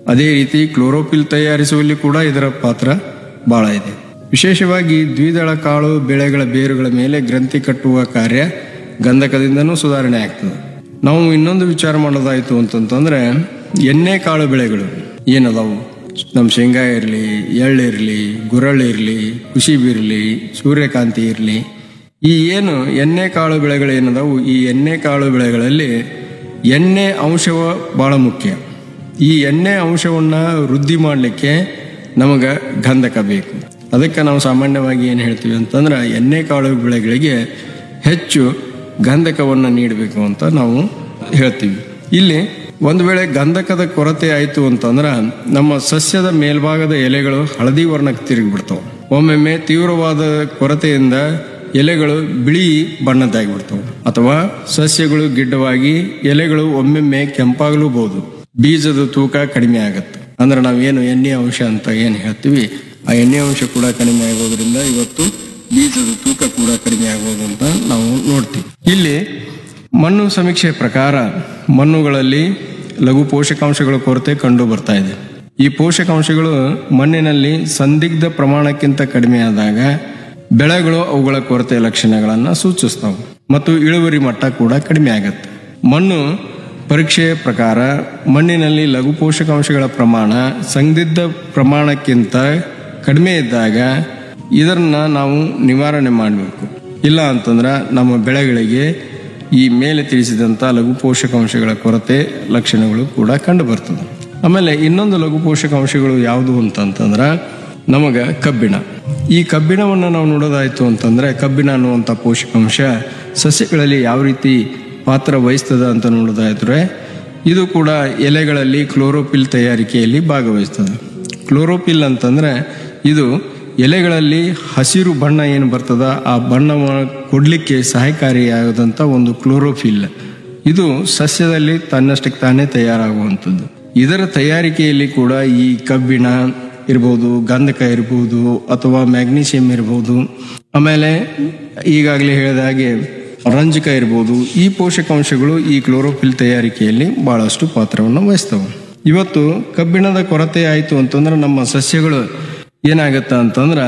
ಅದೇ ರೀತಿ ಕ್ಲೋರೋಫಿಲ್ ತಯಾರಿಸುವಲ್ಲಿ ಕೂಡ ಇದರ ಪಾತ್ರ ಬಹಳ ಇದೆ ವಿಶೇಷವಾಗಿ ದ್ವಿದಳ ಕಾಳು ಬೆಳೆಗಳ ಬೇರುಗಳ ಮೇಲೆ ಗ್ರಂಥಿ ಕಟ್ಟುವ ಕಾರ್ಯ ಗಂಧಕದಿಂದನೂ ಸುಧಾರಣೆ ಆಗ್ತದೆ ನಾವು ಇನ್ನೊಂದು ವಿಚಾರ ಮಾಡೋದಾಯ್ತು ಅಂತಂತಂದ್ರೆ ಎಣ್ಣೆ ಕಾಳು ಬೆಳೆಗಳು ಏನದಾವು ನಮ್ಮ ಶೇಂಗಾ ಇರಲಿ ಎಳ್ಳಿರಲಿ ಗುರಳ್ಳಿರಲಿ ಕುಶಿಬಿ ಇರಲಿ ಸೂರ್ಯಕಾಂತಿ ಇರಲಿ ಈ ಏನು ಎಣ್ಣೆ ಕಾಳು ಬೆಳೆಗಳು ಏನದಾವು ಈ ಎಣ್ಣೆ ಕಾಳು ಬೆಳೆಗಳಲ್ಲಿ ಎಣ್ಣೆ ಅಂಶವ ಬಹಳ ಮುಖ್ಯ ಈ ಎಣ್ಣೆ ಅಂಶವನ್ನ ವೃದ್ಧಿ ಮಾಡಲಿಕ್ಕೆ ನಮಗೆ ಗಂಧಕ ಬೇಕು ಅದಕ್ಕೆ ನಾವು ಸಾಮಾನ್ಯವಾಗಿ ಏನು ಹೇಳ್ತೀವಿ ಅಂತಂದ್ರೆ ಎಣ್ಣೆ ಕಾಳು ಬೆಳೆಗಳಿಗೆ ಹೆಚ್ಚು ಗಂಧಕವನ್ನು ನೀಡಬೇಕು ಅಂತ ನಾವು ಹೇಳ್ತೀವಿ ಇಲ್ಲಿ ಒಂದು ವೇಳೆ ಗಂಧಕದ ಕೊರತೆ ಆಯಿತು ಅಂತಂದ್ರೆ ನಮ್ಮ ಸಸ್ಯದ ಮೇಲ್ಭಾಗದ ಎಲೆಗಳು ಹಳದಿ ವರ್ಣಕ್ಕೆ ತಿರುಗಿಬಿಡ್ತಾವೆ ಒಮ್ಮೊಮ್ಮೆ ತೀವ್ರವಾದ ಕೊರತೆಯಿಂದ ಎಲೆಗಳು ಬಿಳಿ ಬಣ್ಣದ್ದಾಗಿಬಿಡ್ತಾವೆ ಅಥವಾ ಸಸ್ಯಗಳು ಗಿಡ್ಡವಾಗಿ ಎಲೆಗಳು ಒಮ್ಮೊಮ್ಮೆ ಕೆಂಪಾಗಲೂಬಹುದು ಬೀಜದ ತೂಕ ಕಡಿಮೆ ಆಗುತ್ತೆ ಅಂದ್ರೆ ನಾವೇನು ಎಣ್ಣೆ ಅಂಶ ಅಂತ ಏನು ಹೇಳ್ತೀವಿ ಆ ಎಣ್ಣೆ ಅಂಶ ಕೂಡ ಕಡಿಮೆ ಆಗೋದ್ರಿಂದ ಇವತ್ತು ಬೀಜದ ತೂಕ ಕೂಡ ಕಡಿಮೆ ಆಗೋದು ಅಂತ ನಾವು ನೋಡ್ತೀವಿ ಇಲ್ಲಿ ಮಣ್ಣು ಸಮೀಕ್ಷೆ ಪ್ರಕಾರ ಮಣ್ಣುಗಳಲ್ಲಿ ಲಘು ಪೋಷಕಾಂಶಗಳ ಕೊರತೆ ಕಂಡು ಬರ್ತಾ ಇದೆ ಈ ಪೋಷಕಾಂಶಗಳು ಮಣ್ಣಿನಲ್ಲಿ ಸಂದಿಗ್ಧ ಪ್ರಮಾಣಕ್ಕಿಂತ ಕಡಿಮೆ ಆದಾಗ ಬೆಳೆಗಳು ಅವುಗಳ ಕೊರತೆ ಲಕ್ಷಣಗಳನ್ನು ಸೂಚಿಸ್ತವೆ ಮತ್ತು ಇಳುವರಿ ಮಟ್ಟ ಕೂಡ ಕಡಿಮೆ ಆಗುತ್ತೆ ಮಣ್ಣು ಪರೀಕ್ಷೆಯ ಪ್ರಕಾರ ಮಣ್ಣಿನಲ್ಲಿ ಲಘು ಪೋಷಕಾಂಶಗಳ ಪ್ರಮಾಣ ಸಂದಿಗ್ಧ ಪ್ರಮಾಣಕ್ಕಿಂತ ಕಡಿಮೆ ಇದ್ದಾಗ ಇದನ್ನ ನಾವು ನಿವಾರಣೆ ಮಾಡಬೇಕು ಇಲ್ಲ ಅಂತಂದ್ರೆ ನಮ್ಮ ಬೆಳೆಗಳಿಗೆ ಈ ಮೇಲೆ ತಿಳಿಸಿದಂಥ ಲಘು ಪೋಷಕಾಂಶಗಳ ಕೊರತೆ ಲಕ್ಷಣಗಳು ಕೂಡ ಕಂಡು ಬರ್ತದೆ ಆಮೇಲೆ ಇನ್ನೊಂದು ಲಘು ಪೋಷಕಾಂಶಗಳು ಯಾವುದು ಅಂತಂತಂದ್ರೆ ನಮಗೆ ಕಬ್ಬಿಣ ಈ ಕಬ್ಬಿಣವನ್ನು ನಾವು ನೋಡೋದಾಯ್ತು ಅಂತಂದ್ರೆ ಕಬ್ಬಿಣ ಅನ್ನುವಂಥ ಪೋಷಕಾಂಶ ಸಸ್ಯಗಳಲ್ಲಿ ಯಾವ ರೀತಿ ಪಾತ್ರ ವಹಿಸ್ತದ ಅಂತ ನೋಡೋದಾದ್ರೆ ಇದು ಕೂಡ ಎಲೆಗಳಲ್ಲಿ ಕ್ಲೋರೋಪಿಲ್ ತಯಾರಿಕೆಯಲ್ಲಿ ಭಾಗವಹಿಸ್ತದೆ ಕ್ಲೋರೋಪಿಲ್ ಅಂತಂದ್ರೆ ಇದು ಎಲೆಗಳಲ್ಲಿ ಹಸಿರು ಬಣ್ಣ ಏನು ಬರ್ತದ ಆ ಬಣ್ಣವನ್ನು ಕೊಡಲಿಕ್ಕೆ ಸಹಾಯಕಾರಿಯಾದಂಥ ಒಂದು ಕ್ಲೋರೋಫಿಲ್ ಇದು ಸಸ್ಯದಲ್ಲಿ ತನ್ನಷ್ಟಕ್ಕೆ ತಾನೇ ತಯಾರಾಗುವಂಥದ್ದು ಇದರ ತಯಾರಿಕೆಯಲ್ಲಿ ಕೂಡ ಈ ಕಬ್ಬಿಣ ಇರ್ಬೋದು ಗಂಧಕ ಇರ್ಬೋದು ಅಥವಾ ಮ್ಯಾಗ್ನೀಷಿಯಂ ಇರ್ಬೋದು ಆಮೇಲೆ ಈಗಾಗಲೇ ಹೇಳಿದ ಹಾಗೆ ರಂಜಕ ಇರ್ಬೋದು ಈ ಪೋಷಕಾಂಶಗಳು ಈ ಕ್ಲೋರೋಫಿಲ್ ತಯಾರಿಕೆಯಲ್ಲಿ ಬಹಳಷ್ಟು ಪಾತ್ರವನ್ನು ವಹಿಸ್ತವೆ ಇವತ್ತು ಕಬ್ಬಿಣದ ಕೊರತೆ ಆಯಿತು ಅಂತಂದ್ರೆ ನಮ್ಮ ಸಸ್ಯಗಳು ಏನಾಗತ್ತ ಅಂತಂದ್ರೆ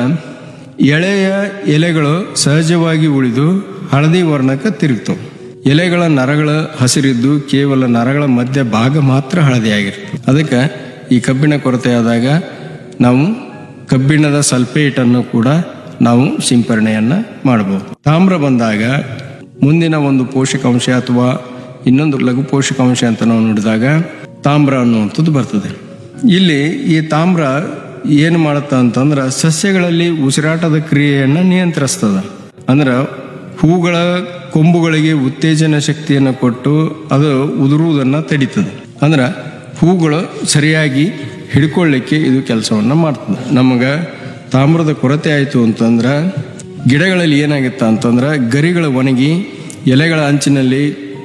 ಎಳೆಯ ಎಲೆಗಳು ಸಹಜವಾಗಿ ಉಳಿದು ಹಳದಿ ವರ್ಣಕ್ಕೆ ತಿರುಗ್ತವೆ ಎಲೆಗಳ ನರಗಳ ಹಸಿರಿದ್ದು ಕೇವಲ ನರಗಳ ಮಧ್ಯ ಭಾಗ ಮಾತ್ರ ಹಳದಿಯಾಗಿರ್ತದೆ ಅದಕ್ಕೆ ಈ ಕಬ್ಬಿಣ ಕೊರತೆ ಆದಾಗ ನಾವು ಕಬ್ಬಿಣದ ಸಲ್ಫೇಟ್ ಅನ್ನು ಕೂಡ ನಾವು ಸಿಂಪರಣೆಯನ್ನ ಮಾಡಬಹುದು ತಾಮ್ರ ಬಂದಾಗ ಮುಂದಿನ ಒಂದು ಪೋಷಕಾಂಶ ಅಥವಾ ಇನ್ನೊಂದು ಲಘು ಪೋಷಕಾಂಶ ಅಂತ ನಾವು ನೋಡಿದಾಗ ತಾಮ್ರ ಅನ್ನುವಂಥದ್ದು ಬರ್ತದೆ ಇಲ್ಲಿ ಈ ತಾಮ್ರ ಏನು ಮಾಡುತ್ತ ಅಂತಂದ್ರೆ ಸಸ್ಯಗಳಲ್ಲಿ ಉಸಿರಾಟದ ಕ್ರಿಯೆಯನ್ನು ನಿಯಂತ್ರಿಸ್ತದ ಅಂದ್ರೆ ಹೂಗಳ ಕೊಂಬುಗಳಿಗೆ ಉತ್ತೇಜನ ಶಕ್ತಿಯನ್ನು ಕೊಟ್ಟು ಅದು ಉದುರುವುದನ್ನು ತಡೀತದೆ ಅಂದ್ರೆ ಹೂಗಳು ಸರಿಯಾಗಿ ಹಿಡ್ಕೊಳ್ಳಿಕ್ಕೆ ಇದು ಕೆಲಸವನ್ನು ಮಾಡ್ತದೆ ನಮಗೆ ತಾಮ್ರದ ಕೊರತೆ ಆಯಿತು ಅಂತಂದ್ರೆ ಗಿಡಗಳಲ್ಲಿ ಏನಾಗುತ್ತೆ ಅಂತಂದ್ರೆ ಗರಿಗಳು ಒಣಗಿ ಎಲೆಗಳ ಅಂಚಿನಲ್ಲಿ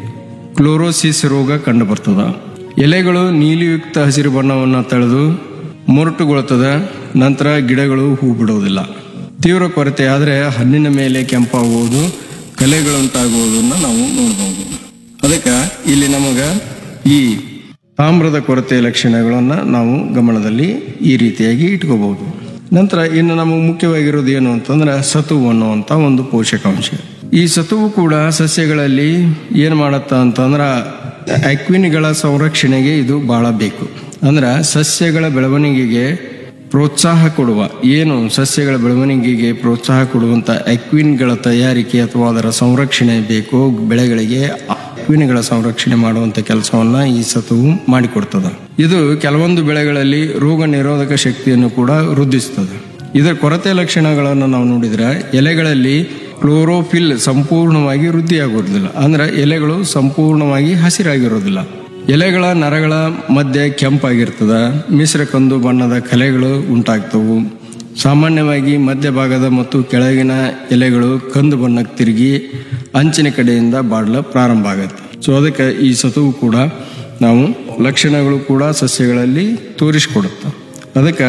ಕ್ಲೋರೋಸಿಸ್ ರೋಗ ಕಂಡು ಬರ್ತದ ಎಲೆಗಳು ನೀಲಿಯುಕ್ತ ಹಸಿರು ಬಣ್ಣವನ್ನು ತಳೆದು ಮೊರಟುಗೊಳ್ತದ ನಂತರ ಗಿಡಗಳು ಹೂ ಬಿಡೋದಿಲ್ಲ ತೀವ್ರ ಕೊರತೆ ಆದರೆ ಹಣ್ಣಿನ ಮೇಲೆ ಕೆಂಪಾಗುವುದು ಕಲೆಗಳುಂಟಾಗುವುದನ್ನು ನಾವು ನೋಡಬಹುದು ಅದಕ್ಕೆ ಇಲ್ಲಿ ನಮಗೆ ಈ ತಾಮ್ರದ ಕೊರತೆ ಲಕ್ಷಣಗಳನ್ನು ನಾವು ಗಮನದಲ್ಲಿ ಈ ರೀತಿಯಾಗಿ ಇಟ್ಕೋಬಹುದು ನಂತರ ಇನ್ನು ನಮಗೆ ಮುಖ್ಯವಾಗಿರೋದು ಏನು ಅಂತಂದ್ರೆ ಸತುವು ಅನ್ನುವಂಥ ಒಂದು ಪೋಷಕಾಂಶ ಈ ಸತುವು ಕೂಡ ಸಸ್ಯಗಳಲ್ಲಿ ಏನು ಮಾಡತ್ತ ಅಂತಂದ್ರೆ ಅಕ್ವಿನ್ಗಳ ಸಂರಕ್ಷಣೆಗೆ ಇದು ಬಹಳ ಬೇಕು ಅಂದ್ರೆ ಸಸ್ಯಗಳ ಬೆಳವಣಿಗೆಗೆ ಪ್ರೋತ್ಸಾಹ ಕೊಡುವ ಏನು ಸಸ್ಯಗಳ ಬೆಳವಣಿಗೆಗೆ ಪ್ರೋತ್ಸಾಹ ಕೊಡುವಂತ ಅಕ್ವಿನ್ಗಳ ತಯಾರಿಕೆ ಅಥವಾ ಅದರ ಸಂರಕ್ಷಣೆ ಬೇಕು ಬೆಳೆಗಳಿಗೆ ಅಕ್ವಿನ್ಗಳ ಸಂರಕ್ಷಣೆ ಮಾಡುವಂತ ಕೆಲಸವನ್ನ ಈ ಸತುವು ಮಾಡಿಕೊಡ್ತದೆ ಇದು ಕೆಲವೊಂದು ಬೆಳೆಗಳಲ್ಲಿ ರೋಗ ನಿರೋಧಕ ಶಕ್ತಿಯನ್ನು ಕೂಡ ವೃದ್ಧಿಸ್ತದೆ ಇದರ ಕೊರತೆ ಲಕ್ಷಣಗಳನ್ನು ನಾವು ನೋಡಿದ್ರೆ ಎಲೆಗಳಲ್ಲಿ ಕ್ಲೋರೋಫಿಲ್ ಸಂಪೂರ್ಣವಾಗಿ ವೃದ್ಧಿಯಾಗೋದಿಲ್ಲ ಅಂದ್ರೆ ಎಲೆಗಳು ಸಂಪೂರ್ಣವಾಗಿ ಹಸಿರಾಗಿರೋದಿಲ್ಲ ಎಲೆಗಳ ನರಗಳ ಮಧ್ಯೆ ಕೆಂಪಾಗಿರ್ತದ ಮಿಶ್ರ ಕಂದು ಬಣ್ಣದ ಕಲೆಗಳು ಉಂಟಾಗ್ತವು ಸಾಮಾನ್ಯವಾಗಿ ಮಧ್ಯಭಾಗದ ಮತ್ತು ಕೆಳಗಿನ ಎಲೆಗಳು ಕಂದು ಬಣ್ಣಕ್ಕೆ ತಿರುಗಿ ಅಂಚಿನ ಕಡೆಯಿಂದ ಬಾಡಲು ಪ್ರಾರಂಭ ಆಗುತ್ತೆ ಸೊ ಅದಕ್ಕೆ ಈ ಸತುವು ಕೂಡ ನಾವು ಲಕ್ಷಣಗಳು ಕೂಡ ಸಸ್ಯಗಳಲ್ಲಿ ತೋರಿಸಿಕೊಡುತ್ತೆ ಅದಕ್ಕೆ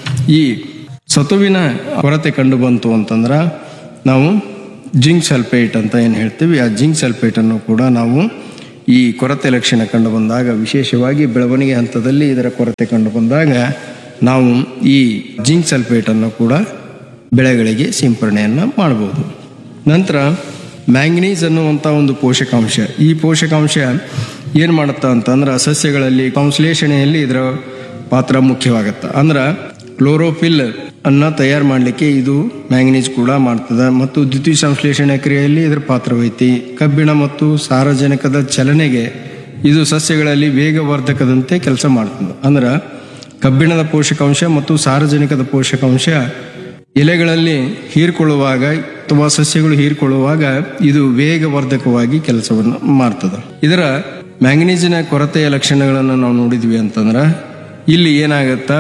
ಈ ಸತುವಿನ ಕೊರತೆ ಕಂಡು ಬಂತು ಅಂತಂದ್ರೆ ನಾವು ಜಿಂಕ್ ಸಲ್ಫೇಟ್ ಅಂತ ಏನು ಹೇಳ್ತೀವಿ ಆ ಜಿಂಕ್ ಸಲ್ಫೇಟನ್ನು ಕೂಡ ನಾವು ಈ ಕೊರತೆ ಲಕ್ಷಣ ಕಂಡು ಬಂದಾಗ ವಿಶೇಷವಾಗಿ ಬೆಳವಣಿಗೆ ಹಂತದಲ್ಲಿ ಇದರ ಕೊರತೆ ಕಂಡು ಬಂದಾಗ ನಾವು ಈ ಜಿಂಕ್ ಸಲ್ಫೇಟನ್ನು ಕೂಡ ಬೆಳೆಗಳಿಗೆ ಸಿಂಪರಣೆಯನ್ನು ಮಾಡಬಹುದು ನಂತರ ಮ್ಯಾಂಗನೀಸ್ ಅನ್ನುವಂಥ ಒಂದು ಪೋಷಕಾಂಶ ಈ ಪೋಷಕಾಂಶ ಏನು ಮಾಡುತ್ತಾ ಅಂತಂದ್ರೆ ಸಸ್ಯಗಳಲ್ಲಿ ಸಂಶ್ಲೇಷಣೆಯಲ್ಲಿ ಇದರ ಪಾತ್ರ ಮುಖ್ಯವಾಗುತ್ತೆ ಅಂದ್ರೆ ಕ್ಲೋರೋಫಿಲ್ ಅನ್ನ ತಯಾರು ಮಾಡಲಿಕ್ಕೆ ಇದು ಮ್ಯಾಂಗನೀಸ್ ಕೂಡ ಮಾಡ್ತದೆ ಮತ್ತು ದ್ವಿತೀಯ ಸಂಶ್ಲೇಷಣೆ ಕ್ರಿಯೆಯಲ್ಲಿ ಇದರ ಪಾತ್ರವೈತಿ ಕಬ್ಬಿಣ ಮತ್ತು ಸಾರಜನಕದ ಚಲನೆಗೆ ಇದು ಸಸ್ಯಗಳಲ್ಲಿ ವೇಗವರ್ಧಕದಂತೆ ಕೆಲಸ ಮಾಡ್ತದೆ ಅಂದ್ರೆ ಕಬ್ಬಿಣದ ಪೋಷಕಾಂಶ ಮತ್ತು ಸಾರಜನಕದ ಪೋಷಕಾಂಶ ಎಲೆಗಳಲ್ಲಿ ಹೀರ್ಕೊಳ್ಳುವಾಗ ಅಥವಾ ಸಸ್ಯಗಳು ಹೀರ್ಕೊಳ್ಳುವಾಗ ಇದು ವೇಗವರ್ಧಕವಾಗಿ ಕೆಲಸವನ್ನು ಮಾಡ್ತದೆ ಇದರ ಮ್ಯಾಂಗನೀಸಿನ ಕೊರತೆಯ ಲಕ್ಷಣಗಳನ್ನು ನಾವು ನೋಡಿದ್ವಿ ಅಂತಂದ್ರೆ ಇಲ್ಲಿ ಏನಾಗುತ್ತಾ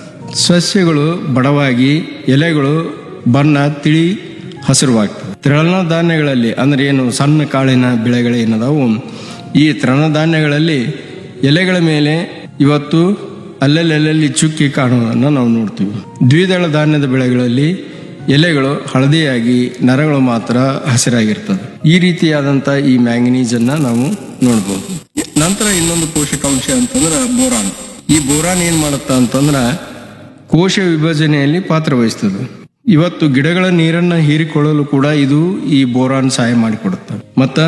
ಸಸ್ಯಗಳು ಬಡವಾಗಿ ಎಲೆಗಳು ಬಣ್ಣ ತಿಳಿ ಹಸಿರುವಾಗ್ತದೆ ತೃಣಧಾನ್ಯಗಳಲ್ಲಿ ಅಂದ್ರೆ ಏನು ಸಣ್ಣ ಕಾಳಿನ ಬೆಳೆಗಳೇನದಾವು ಈ ತೃಣಧಾನ್ಯಗಳಲ್ಲಿ ಎಲೆಗಳ ಮೇಲೆ ಇವತ್ತು ಅಲ್ಲಲ್ಲಿ ಚುಕ್ಕಿ ಕಾಣುವುದನ್ನು ನಾವು ನೋಡ್ತೀವಿ ದ್ವಿದಳ ಧಾನ್ಯದ ಬೆಳೆಗಳಲ್ಲಿ ಎಲೆಗಳು ಹಳದಿಯಾಗಿ ನರಗಳು ಮಾತ್ರ ಹಸಿರಾಗಿರ್ತದೆ ಈ ರೀತಿಯಾದಂಥ ಈ ಮ್ಯಾಂಗನೀಸ್ ಅನ್ನ ನಾವು ನೋಡ್ಬೋದು ನಂತರ ಇನ್ನೊಂದು ಪೋಷಕಾಂಶ ಅಂತಂದ್ರೆ ಬೋರಾನ್ ಈ ಬೋರಾನ್ ಏನ್ ಮಾಡುತ್ತಾ ಅಂತಂದ್ರೆ ಕೋಶ ವಿಭಜನೆಯಲ್ಲಿ ಪಾತ್ರ ವಹಿಸ್ತದೆ ಇವತ್ತು ಗಿಡಗಳ ನೀರನ್ನ ಹೀರಿಕೊಳ್ಳಲು ಕೂಡ ಇದು ಈ ಬೋರಾನ್ ಸಹಾಯ ಮಾಡಿಕೊಡುತ್ತೆ ಮತ್ತ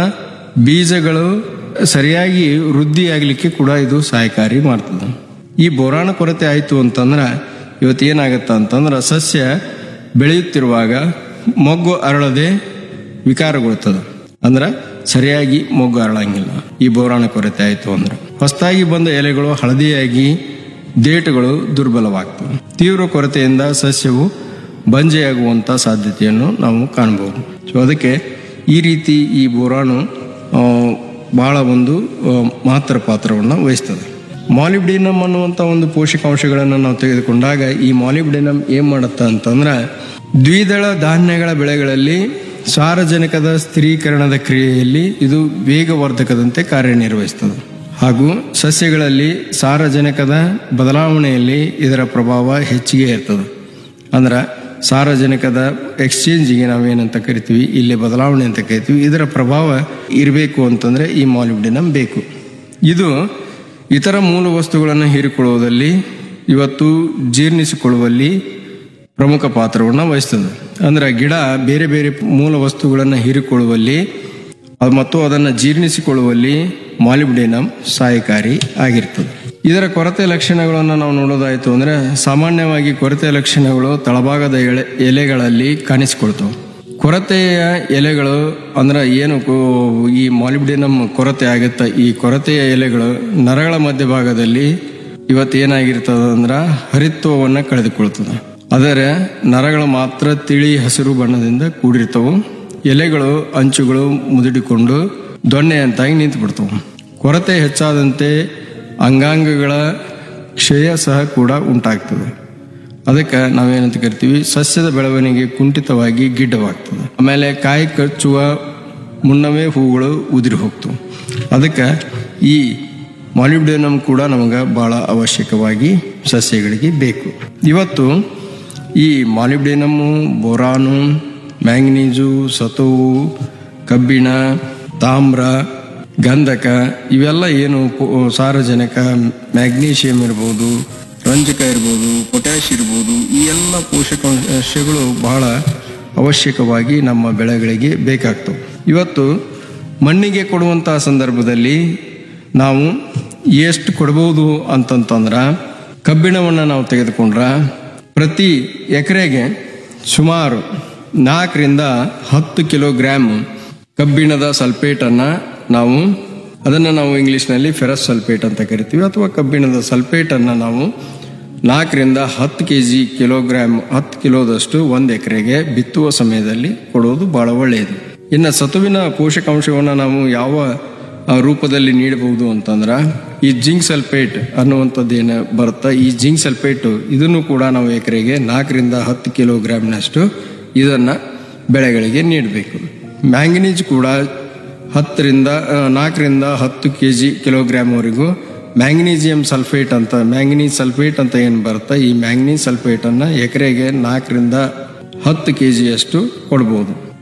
ಬೀಜಗಳು ಸರಿಯಾಗಿ ವೃದ್ಧಿಯಾಗಲಿಕ್ಕೆ ಕೂಡ ಇದು ಸಹಾಯಕಾರಿ ಮಾಡ್ತದೆ ಈ ಬೋರಾನ ಕೊರತೆ ಆಯಿತು ಅಂತಂದ್ರೆ ಇವತ್ತು ಏನಾಗತ್ತ ಅಂತಂದ್ರೆ ಸಸ್ಯ ಬೆಳೆಯುತ್ತಿರುವಾಗ ಮೊಗ್ಗು ಅರಳದೆ ವಿಕಾರಗೊಳ್ತದೆ ಅಂದ್ರೆ ಸರಿಯಾಗಿ ಮೊಗ್ಗು ಅರಳಂಗಿಲ್ಲ ಈ ಬೋರಾನ ಕೊರತೆ ಆಯಿತು ಅಂದ್ರೆ ಹೊಸದಾಗಿ ಬಂದ ಎಲೆಗಳು ಹಳದಿಯಾಗಿ ದೇಟುಗಳು ದುರ್ಬಲವಾಗ್ತವೆ ತೀವ್ರ ಕೊರತೆಯಿಂದ ಸಸ್ಯವು ಬಂಜೆಯಾಗುವಂಥ ಸಾಧ್ಯತೆಯನ್ನು ನಾವು ಕಾಣಬಹುದು ಸೊ ಅದಕ್ಕೆ ಈ ರೀತಿ ಈ ಬೋರಾನು ಆ, ಬಹಳ ಒಂದು ಆ, ಮಹತ್ತರ ಪಾತ್ರವನ್ನು ವಹಿಸ್ತದೆ ಮಾಲಿಬ್ಡಿನಮ್ ಅನ್ನುವಂಥ ಒಂದು ಪೋಷಕಾಂಶಗಳನ್ನು ನಾವು ತೆಗೆದುಕೊಂಡಾಗ ಈ ಮಾಲಿಬ್ಡಿನಮ್ ಏನ್ ಮಾಡುತ್ತೆ ಅಂತಂದ್ರೆ ದ್ವಿದಳ ಧಾನ್ಯಗಳ ಬೆಳೆಗಳಲ್ಲಿ ಸಾರಜನಕದ ಸ್ಥಿರೀಕರಣದ ಕ್ರಿಯೆಯಲ್ಲಿ ಇದು ವೇಗವರ್ಧಕದಂತೆ ಕಾರ್ಯನಿರ್ವಹಿಸ್ತದೆ ಹಾಗೂ ಸಸ್ಯಗಳಲ್ಲಿ ಸಾರಜನಕದ ಬದಲಾವಣೆಯಲ್ಲಿ ಇದರ ಪ್ರಭಾವ ಹೆಚ್ಚಿಗೆ ಇರ್ತದೆ ಅಂದ್ರೆ ಸಾರಜನಕದ ಎಕ್ಸ್ಚೇಂಜಿಗೆ ನಾವೇನಂತ ಕರಿತೀವಿ ಇಲ್ಲಿ ಬದಲಾವಣೆ ಅಂತ ಕರಿತೀವಿ ಇದರ ಪ್ರಭಾವ ಇರಬೇಕು ಅಂತಂದ್ರೆ ಈ ಮಾಲಿಬ್ಡಿನಮ್ ಬೇಕು ಇದು ಇತರ ಮೂಲ ವಸ್ತುಗಳನ್ನು ಹೀರಿಕೊಳ್ಳುವುದಲ್ಲಿ ಇವತ್ತು ಜೀರ್ಣಿಸಿಕೊಳ್ಳುವಲ್ಲಿ ಪ್ರಮುಖ ಪಾತ್ರವನ್ನು ವಹಿಸ್ತದೆ ಅಂದ್ರೆ ಗಿಡ ಬೇರೆ ಬೇರೆ ಮೂಲ ವಸ್ತುಗಳನ್ನು ಹೀರಿಕೊಳ್ಳುವಲ್ಲಿ ಅದು ಮತ್ತು ಅದನ್ನು ಜೀರ್ಣಿಸಿಕೊಳ್ಳುವಲ್ಲಿ ಮಾಲಿಬ್ಡಿನಮ್ ಸಹಾಯಕಾರಿ ಆಗಿರ್ತದೆ ಇದರ ಕೊರತೆ ಲಕ್ಷಣಗಳನ್ನು ನಾವು ನೋಡೋದಾಯಿತು ಅಂದ್ರೆ ಸಾಮಾನ್ಯವಾಗಿ ಕೊರತೆ ಲಕ್ಷಣಗಳು ತಳಭಾಗದ ಎಳೆ ಎಲೆಗಳಲ್ಲಿ ಕಾಣಿಸಿಕೊಳ್ತವೆ ಕೊರತೆಯ ಎಲೆಗಳು ಅಂದ್ರೆ ಏನು ಕೊ- ಈ ಮಾಲಿಬ್ಡಿನಮ್ ಕೊರತೆ ಆಗುತ್ತೆ ಈ ಕೊರತೆಯ ಎಲೆಗಳು ನರಗಳ ಮಧ್ಯಭಾಗದಲ್ಲಿ ಇವತ್ತು ಏನಾಗಿರ್ತದ ಅಂದ್ರೆ ಹರಿತ್ವವನ್ನು ಕಳೆದುಕೊಳ್ತದೆ ಆದರೆ ನರಗಳು ಮಾತ್ರ ತಿಳಿ ಹಸಿರು ಬಣ್ಣದಿಂದ ಕೂಡಿರ್ತವು ಎಲೆಗಳು ಅಂಚುಗಳು ಮುದುಡಿಕೊಂಡು ದೊಣ್ಣೆಯಂತಾಗಿ ನಿಂತು ಬಿಡ್ತವು ಕೊರತೆ ಹೆಚ್ಚಾದಂತೆ ಅಂಗಾಂಗಗಳ ಕ್ಷಯ ಸಹ ಕೂಡ ಉಂಟಾಗ್ತದೆ ಅದಕ್ಕೆ ನಾವೇನಂತ ಕರಿತೀವಿ ಸಸ್ಯದ ಬೆಳವಣಿಗೆ ಕುಂಠಿತವಾಗಿ ಗಿಡ್ಡವಾಗ್ತದೆ ಆಮೇಲೆ ಕಾಯಿ ಕಚ್ಚುವ ಮುನ್ನವೇ ಹೂಗಳು ಉದುರಿ ಹೋಗ್ತವೆ ಅದಕ್ಕೆ ಈ ಮಾಲಿಬ್ಡಿನಮ್ ಕೂಡ ನಮಗೆ ಬಹಳ ಅವಶ್ಯಕವಾಗಿ ಸಸ್ಯಗಳಿಗೆ ಬೇಕು ಇವತ್ತು ಈ ಮಾಲಿಬ್ಡಿನಮ್ಮು ಬೋರಾನು ಮ್ಯಾಂಗನೀಸು ಸತುವು ಕಬ್ಬಿಣ ತಾಮ್ರ ಗಂಧಕ ಇವೆಲ್ಲ ಏನು ಪೊ- ಸಾರಜನಕ ಮ್ಯಾಗ್ನೀಷಿಯಂ ಇರ್ಬೋದು ರಂಜಕ ಇರ್ಬೋದು ಪೊಟ್ಯಾಶ್ ಇರ್ಬೋದು ಈ ಎಲ್ಲ ಪೋಷಕಾಂಶಗಳು ಬಹಳ ಅವಶ್ಯಕವಾಗಿ ನಮ್ಮ ಬೆಳೆಗಳಿಗೆ ಬೇಕಾಗ್ತವೆ ಇವತ್ತು ಮಣ್ಣಿಗೆ ಕೊಡುವಂತಹ ಸಂದರ್ಭದಲ್ಲಿ ನಾವು ಎಷ್ಟು ಕೊಡ್ಬೋದು ಅಂತಂತಂದ್ರೆ ಕಬ್ಬಿಣವನ್ನು ನಾವು ತೆಗೆದುಕೊಂಡ್ರೆ ಪ್ರತಿ ಎಕರೆಗೆ ಸುಮಾರು ನಾಲ್ಕರಿಂದ ಹತ್ತು ಕಿಲೋಗ್ರಾಮ್ ಕಬ್ಬಿಣದ ಸಲ್ಫೇಟನ್ನು ನಾವು ಅದನ್ನು ನಾವು ಇಂಗ್ಲೀಷ್ನಲ್ಲಿ ಫೆರಸ್ ಸಲ್ಫೇಟ್ ಅಂತ ಕರಿತೀವಿ ಅಥವಾ ಕಬ್ಬಿಣದ ಸಲ್ಫೇಟನ್ನು ನಾವು ನಾಲ್ಕರಿಂದ ಹತ್ತು ಕೆ ಜಿ ಕಿಲೋಗ್ರಾಮ್ ಹತ್ತು ಕಿಲೋದಷ್ಟು ಒಂದು ಎಕರೆಗೆ ಬಿತ್ತುವ ಸಮಯದಲ್ಲಿ ಕೊಡೋದು ಬಹಳ ಒಳ್ಳೆಯದು ಇನ್ನು ಸತುವಿನ ಪೋಷಕಾಂಶವನ್ನು ನಾವು ಯಾವ ಆ, ರೂಪದಲ್ಲಿ ನೀಡಬಹುದು ಅಂತಂದ್ರೆ ಈ ಜಿಂಕ್ ಸಲ್ಫೇಟ್ ಅನ್ನುವಂಥದ್ದು ಏನು ಬರುತ್ತಾ ಈ ಜಿಂಕ್ ಸಲ್ಫೇಟ್ ಇದನ್ನು ಕೂಡ ನಾವು ಎಕರೆಗೆ ನಾಲ್ಕರಿಂದ ಹತ್ತು ಕಿಲೋಗ್ರಾಮ್ನಷ್ಟು ಇದನ್ನು ಬೆಳೆಗಳಿಗೆ ನೀಡಬೇಕು ಮ್ಯಾಂಗನೀಸ್ ಕೂಡ ಹತ್ತರಿಂದ ಆ, ನಾಲ್ಕರಿಂದ ಹತ್ತು ಕೆ ಜಿ ಕಿಲೋಗ್ರಾಮ್ವರೆಗೂ ಮ್ಯಾಂಗನೀಸಿಯಂ ಸಲ್ಫೇಟ್ ಅಂತ ಮ್ಯಾಂಗನೀಸ್ ಸಲ್ಫೇಟ್ ಅಂತ ಏನು ಬರುತ್ತೆ ಈ ಮ್ಯಾಂಗನೀಸ್ ಸಲ್ಫೇಟನ್ನು ಎಕರೆಗೆ ನಾಲ್ಕರಿಂದ ಹತ್ತು ಕೆ ಜಿಯಷ್ಟು ಕೊಡ್ಬೋದು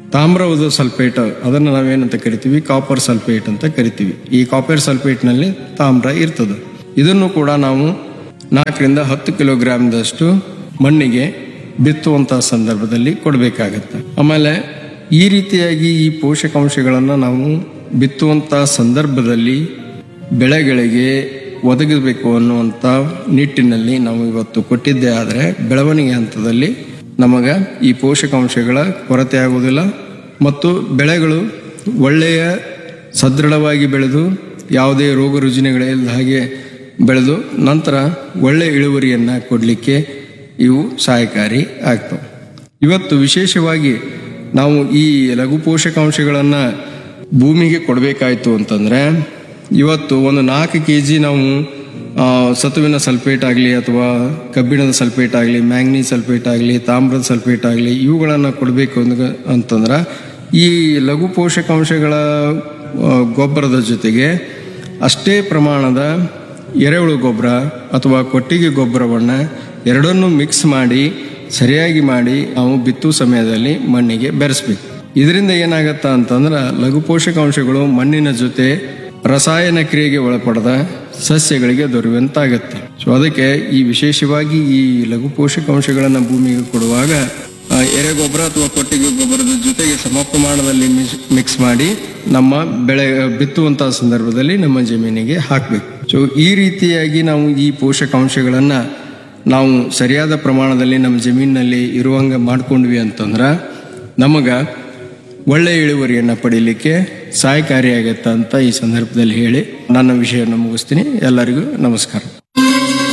ತಾಮ್ರದ ಸಲ್ಫೇಟ್ ಅದನ್ನು ನಾವೇನಂತ ಕರಿತೀವಿ ಕಾಪರ್ ಸಲ್ಫೇಟ್ ಅಂತ ಕರಿತೀವಿ ಈ ಕಾಪರ್ ಸಲ್ಫೇಟ್ನಲ್ಲಿ ತಾಮ್ರ ಇರ್ತದೆ ಇದನ್ನು ಕೂಡ ನಾವು ನಾಲ್ಕರಿಂದ ಹತ್ತು ಕಿಲೋಗ್ರಾಮ್ದಷ್ಟು ಮಣ್ಣಿಗೆ ಬಿತ್ತುವಂತಹ ಸಂದರ್ಭದಲ್ಲಿ ಕೊಡಬೇಕಾಗತ್ತೆ ಆಮೇಲೆ ಈ ರೀತಿಯಾಗಿ ಈ ಪೋಷಕಾಂಶಗಳನ್ನು ನಾವು ಬಿತ್ತುವಂತಹ ಸಂದರ್ಭದಲ್ಲಿ ಬೆಳೆಗಳಿಗೆ ಒದಗಬೇಕು ಅನ್ನುವಂಥ ನಿಟ್ಟಿನಲ್ಲಿ ನಾವು ಇವತ್ತು ಕೊಟ್ಟಿದ್ದೇ ಆದರೆ ಬೆಳವಣಿಗೆ ಹಂತದಲ್ಲಿ ನಮಗೆ ಈ ಪೋಷಕಾಂಶಗಳ ಕೊರತೆ ಆಗುವುದಿಲ್ಲ ಮತ್ತು ಬೆಳೆಗಳು ಒಳ್ಳೆಯ ಸದೃಢವಾಗಿ ಬೆಳೆದು ಯಾವುದೇ ರೋಗ ರುಜಿನಗಳಿಲ್ಲದ ಹಾಗೆ ಬೆಳೆದು ನಂತರ ಒಳ್ಳೆಯ ಇಳುವರಿಯನ್ನು ಕೊಡಲಿಕ್ಕೆ ಇವು ಸಹಾಯಕಾರಿ ಆಗ್ತವೆ ಇವತ್ತು ವಿಶೇಷವಾಗಿ ನಾವು ಈ ಲಘು ಪೋಷಕಾಂಶಗಳನ್ನು ಭೂಮಿಗೆ ಕೊಡಬೇಕಾಯ್ತು ಅಂತಂದರೆ ಇವತ್ತು ಒಂದು ನಾಲ್ಕು ಕೆ ಜಿ ನಾವು ಆ, ಸತುವಿನ ಸಲ್ಫೇಟ್ ಆಗಲಿ ಅಥವಾ ಕಬ್ಬಿಣದ ಸಲ್ಫೇಟ್ ಆಗಲಿ ಮ್ಯಾಂಗ್ನೀಸ್ ಸಲ್ಫೇಟ್ ಆಗಲಿ ತಾಮ್ರದ ಸಲ್ಫೇಟ್ ಆಗಲಿ ಇವುಗಳನ್ನು ಕೊಡಬೇಕು ಅಂದ ಅಂತಂದ್ರೆ ಈ ಲಘು ಪೋಷಕಾಂಶಗಳ ಆ, ಗೊಬ್ಬರದ ಜೊತೆಗೆ ಅಷ್ಟೇ ಪ್ರಮಾಣದ ಎರೆಹುಳು ಗೊಬ್ಬರ ಅಥವಾ ಕೊಟ್ಟಿಗೆ ಗೊಬ್ಬರವನ್ನು ಎರಡನ್ನೂ ಮಿಕ್ಸ್ ಮಾಡಿ ಸರಿಯಾಗಿ ಮಾಡಿ ನಾವು ಬಿತ್ತು ಸಮಯದಲ್ಲಿ ಮಣ್ಣಿಗೆ ಬೆರೆಸ್ಬೇಕು ಇದರಿಂದ ಏನಾಗತ್ತ ಅಂತಂದ್ರೆ ಲಘು ಪೋಷಕಾಂಶಗಳು ಮಣ್ಣಿನ ಜೊತೆ ರಸಾಯನ ಕ್ರಿಯೆಗೆ ಒಳಪಡದ ಸಸ್ಯಗಳಿಗೆ ದೊರೆಯುವಂತಾಗತ್ತೆ ಸೊ ಅದಕ್ಕೆ ಈ ವಿಶೇಷವಾಗಿ ಈ ಲಘು ಪೋಷಕಾಂಶಗಳನ್ನು ಭೂಮಿಗೆ ಕೊಡುವಾಗ ಆ, ಎರೆಗೊಬ್ಬರ ಅಥವಾ ಕೊಟ್ಟಿಗೆ ಗೊಬ್ಬರದ ಜೊತೆಗೆ ಸಮ ಪ್ರಮಾಣದಲ್ಲಿ ಮಿಕ್ಸ್ ಮಾಡಿ ನಮ್ಮ ಬೆಳೆ ಬಿತ್ತುವಂತಹ ಸಂದರ್ಭದಲ್ಲಿ ನಮ್ಮ ಜಮೀನಿಗೆ ಹಾಕಬೇಕು ಸೊ ಈ ರೀತಿಯಾಗಿ ನಾವು ಈ ಪೋಷಕಾಂಶಗಳನ್ನು ನಾವು ಸರಿಯಾದ ಪ್ರಮಾಣದಲ್ಲಿ ನಮ್ಮ ಜಮೀನಿನಲ್ಲಿ ಇರುವಂಗೆ ಮಾಡ್ಕೊಂಡ್ವಿ ಅಂತಂದ್ರೆ ನಮಗೆ ಒಳ್ಳೆಯ ಇಳುವರಿಯನ್ನು ಪಡೀಲಿಕ್ಕೆ ಸಹಾಯಕಾರಿಯಾಗತ್ತೆ ಅಂತ ಈ ಸಂದರ್ಭದಲ್ಲಿ ಹೇಳಿ ನನ್ನ ವಿಷಯವನ್ನು ಮುಗಿಸ್ತೀನಿ ಎಲ್ಲರಿಗೂ ನಮಸ್ಕಾರ